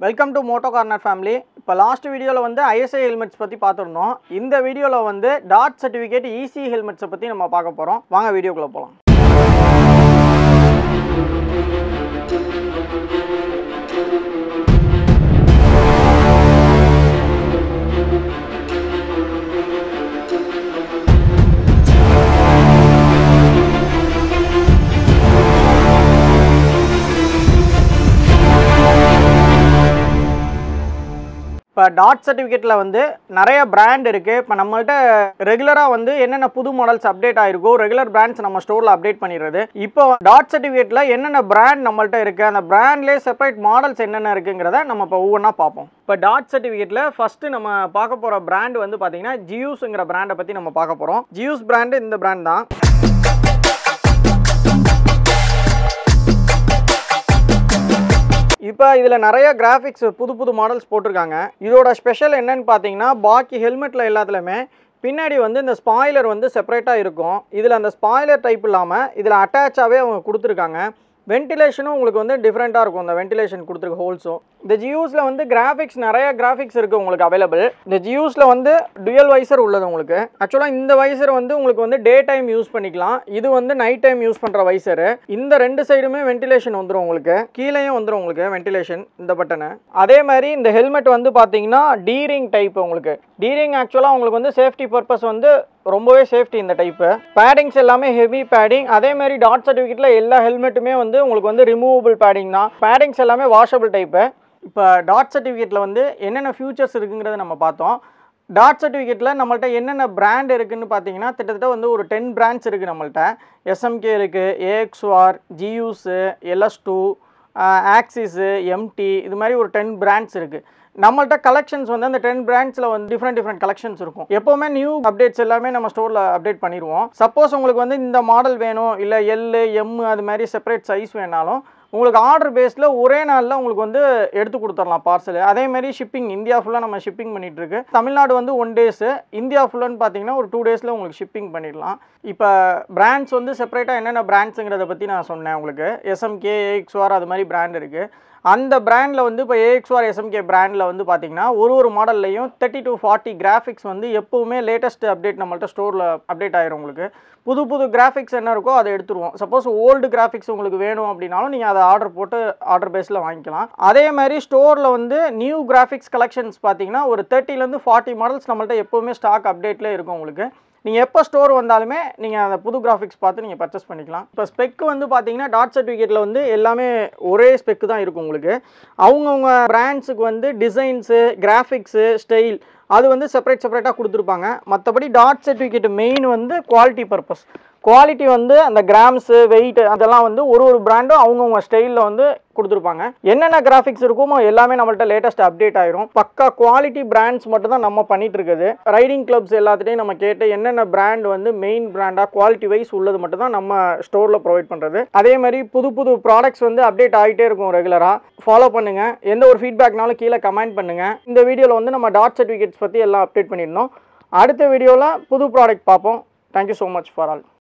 welcome to Moto corner family இப்போ last வீடியோவில் வந்து ஐஎஸ்ஐ ஹெல்மெட்ஸ் பற்றி பார்த்துருந்தோம் இந்த வீடியோவில் வந்து டாட் சர்டிஃபிகேட் ஈசி ஹெல்மெட்ஸை பற்றி நம்ம பார்க்க போகிறோம் வாங்க வீடியோக்குள்ளே போகலாம் இப்போ டாட் சர்டிஃபிகேட்டில் வந்து நிறைய பிராண்ட் இருக்குது இப்போ நம்மள்ட்ட ரெகுலராக வந்து என்னென்ன புது மாடல்ஸ் அப்டேட் ஆயிருக்கோ ரெகுலர் பிராண்ட்ஸ் நம்ம ஸ்டோரில் அப்டேட் பண்ணிடுறது இப்போ டாட் சர்டிஃபிகேட்டில் என்னென்ன பிராண்ட் நம்மள்ட்ட இருக்குது அந்த பிராண்ட்லேயே செப்பரேட் மாடல்ஸ் என்னென்ன இருக்குங்கிறத நம்ம இப்போ ஒவ்வொன்றா பார்ப்போம் இப்போ டாட் சர்டிஃபிகேட்டில் ஃபஸ்ட்டு நம்ம பார்க்க போகிற பிராண்ட் வந்து பார்த்தீங்கன்னா ஜியூஸுங்கிற பிராண்டை பற்றி நம்ம பார்க்க போகிறோம் ஜியூஸ் பிராண்டு இந்த பிராண்ட் தான் இப்போ இதில் நிறைய கிராஃபிக்ஸ் புது புது மாடல்ஸ் போட்டிருக்காங்க இதோட ஸ்பெஷல் என்னன்னு பார்த்தீங்கன்னா பாக்கி ஹெல்மெட்டில் எல்லாத்துலேயுமே பின்னாடி வந்து இந்த ஸ்பாய்லர் வந்து செப்பரேட்டாக இருக்கும் இதில் அந்த ஸ்பாய்லர் டைப் இல்லாமல் இதில் அட்டாச்சாகவே அவங்க கொடுத்துருக்காங்க வென்டிலேஷனும் உங்களுக்கு வந்து டிஃப்ரெண்ட்டாக இருக்கும் இந்த வென்டிலேஷன் கொடுத்துருக்க ஹோல்ஸும் இந்த ஜியூஸில் வந்து கிராஃபிக்ஸ் நிறைய கிராஃபிக்ஸ் இருக்குது உங்களுக்கு அவைலபிள் இந்த ஜியூஸில் வந்து டுயல் வைசர் உள்ளது உங்களுக்கு ஆக்சுவலாக இந்த வைசர் வந்து உங்களுக்கு வந்து டே டைம் யூஸ் பண்ணிக்கலாம் இது வந்து நைட் டைம் யூஸ் பண்ணுற வைசரு இந்த ரெண்டு சைடுமே வென்டிலேஷன் வந்துடும் உங்களுக்கு கீழேயும் வந்துடும் உங்களுக்கு வென்டிலேஷன் இந்த பட்டனு அதே மாதிரி இந்த ஹெல்மெட் வந்து பார்த்தீங்கன்னா டீரிங் டைப் உங்களுக்கு டீரிங் ஆக்சுவலாக உங்களுக்கு வந்து சேஃப்டி பர்பஸ் வந்து ரொம்பவே சேஃப்டி இந்த டைப்பு பேடிங்ஸ் எல்லாமே ஹெவி பேடிங் அதே மாதிரி டாட் சர்டிஃபிகேட்டில் எல்லா ஹெல்மெட்டுமே வந்து உங்களுக்கு வந்து ரிமூவபிள் பேடிங் தான் பேடிங்ஸ் எல்லாமே வாஷபிள் டைப்பு இப்போ டாட் சர்டிஃபிகேட்டில் வந்து என்னென்ன ஃபியூச்சர்ஸ் இருக்குங்கிறத நம்ம பார்த்தோம் டாட் சர்டிஃபிகேட்டில் நம்மள்ட்ட என்னென்ன பிராண்ட் இருக்குதுன்னு பார்த்தீங்கன்னா கிட்டத்தட்ட வந்து ஒரு டென் பிராண்ட்ஸ் இருக்குது நம்மள்ட்ட எஸ்எம்கே இருக்குது ஏஎக்ஸ்ஆர் ஜியூஸு எல்எஸ் டூ ஆக்சிஸு எம்டி இது மாதிரி ஒரு டென் பிராண்ட்ஸ் இருக்குது நம்மள்ட்ட கலெக்ஷன்ஸ் வந்து அந்த டென் பிராண்ட்ஸில் வந்து டிஃப்ரெண்ட் டிஃப்ரெண்ட் கலெக்ஷன்ஸ் இருக்கும் எப்போவுமே நியூ அப்டேட்ஸ் எல்லாமே நம்ம ஸ்டோரில் அப்டேட் பண்ணிடுவோம் சப்போஸ் உங்களுக்கு வந்து இந்த மாடல் வேணும் இல்லை எல் எம் அது மாதிரி செப்பரேட் சைஸ் வேணாலும் உங்களுக்கு ஆர்டர் பேஸில் ஒரே நாளில் உங்களுக்கு வந்து எடுத்து கொடுத்துடலாம் பார்சல் அதே மாதிரி ஷிப்பிங் இந்தியா ஃபுல்லாக நம்ம ஷிப்பிங் பண்ணிட்டு இருக்கு தமிழ்நாடு வந்து ஒன் டேஸு இந்தியா ஃபுல்லுன்னு பார்த்தீங்கன்னா ஒரு டூ டேஸில் உங்களுக்கு ஷிப்பிங் பண்ணிடலாம் இப்போ பிராண்ட்ஸ் வந்து செப்பரேட்டாக என்னென்ன பிராண்ட்ஸுங்கிறத பற்றி நான் சொன்னேன் உங்களுக்கு எஸ்எம்கே ஏஎக்ஸ்ஆர் அது மாதிரி பிராண்ட் இருக்குது அந்த பிராண்டில் வந்து இப்போ ஏஎக்ஸ்ஆர் எஸ்எம்கே பிராண்டில் வந்து பார்த்தீங்கன்னா ஒரு ஒரு மாடல்லையும் தேர்ட்டி டு ஃபார்ட்டி கிராஃபிக்ஸ் வந்து எப்போவுமே லேட்டஸ்ட் அப்டேட் நம்மள்ட்ட ஸ்டோரில் அப்டேட் ஆயிரும் உங்களுக்கு புது புது கிராஃபிக்ஸ் என்ன இருக்கோ அதை எடுத்துருவோம் சப்போஸ் ஓல்டு கிராஃபிக்ஸ் உங்களுக்கு வேணும் அப்படின்னாலும் நீங்கள் அதை ஆர்டர் போட்டு ஆர்டர் பேஸில் வாங்கிக்கலாம் அதே மாதிரி ஸ்டோரில் வந்து நியூ கிராஃபிக்ஸ் கலெக்ஷன்ஸ் பார்த்தீங்கன்னா ஒரு தேர்ட்டிலேருந்து ஃபார்ட்டி மாடல்ஸ் நம்மள்ட்ட எப்போவுமே ஸ்டாக் அப்டேட்லேயே இருக்கும் உங்களுக்கு நீங்கள் எப்போ ஸ்டோர் வந்தாலுமே நீங்கள் அந்த புது கிராஃபிக்ஸ் பார்த்து நீங்கள் பர்ச்சேஸ் பண்ணிக்கலாம் இப்போ ஸ்பெக்கு வந்து பார்த்தீங்கன்னா டாட் சர்டிஃபிகேட்டில் வந்து எல்லாமே ஒரே ஸ்பெக்கு தான் இருக்கும் உங்களுக்கு அவங்கவுங்க பிராண்ட்ஸுக்கு வந்து டிசைன்ஸு கிராஃபிக்ஸு ஸ்டைல் அது வந்து செப்பரேட் செப்பரேட்டாக கொடுத்துருப்பாங்க மற்றபடி டாட் சர்டிஃபிகேட் மெயின் வந்து குவாலிட்டி பர்பஸ் குவாலிட்டி வந்து அந்த கிராம்ஸு வெயிட் அதெல்லாம் வந்து ஒரு ஒரு பிராண்டும் அவங்கவுங்க ஸ்டைலில் வந்து கொடுத்துருப்பாங்க என்னென்ன கிராஃபிக்ஸ் இருக்குமோ எல்லாமே நம்மள்ட்ட லேட்டஸ்ட் அப்டேட் ஆயிரும் பக்கா குவாலிட்டி பிராண்ட்ஸ் மட்டும் தான் நம்ம பண்ணிட்டு இருக்குது ரைடிங் கிளப்ஸ் எல்லாத்துட்டையும் நம்ம கேட்டு என்னென்ன பிராண்ட் வந்து மெயின் பிராண்டாக குவாலிட்டி வைஸ் உள்ளது மட்டும் தான் நம்ம ஸ்டோரில் ப்ரொவைட் பண்ணுறது அதே மாதிரி புது புது ப்ராடக்ட்ஸ் வந்து அப்டேட் ஆகிட்டே இருக்கும் ரெகுலராக ஃபாலோ பண்ணுங்க எந்த ஒரு ஃபீட்பேக்னாலும் கீழே கமெண்ட் பண்ணுங்க இந்த வீடியோவில் வந்து நம்ம டாட் சர்டிஃபிகேட்ஸ் பற்றி எல்லாம் அப்டேட் பண்ணியிருந்தோம் அடுத்த வீடியோவில் புது ப்ராடக்ட் பார்ப்போம் thank you so much for all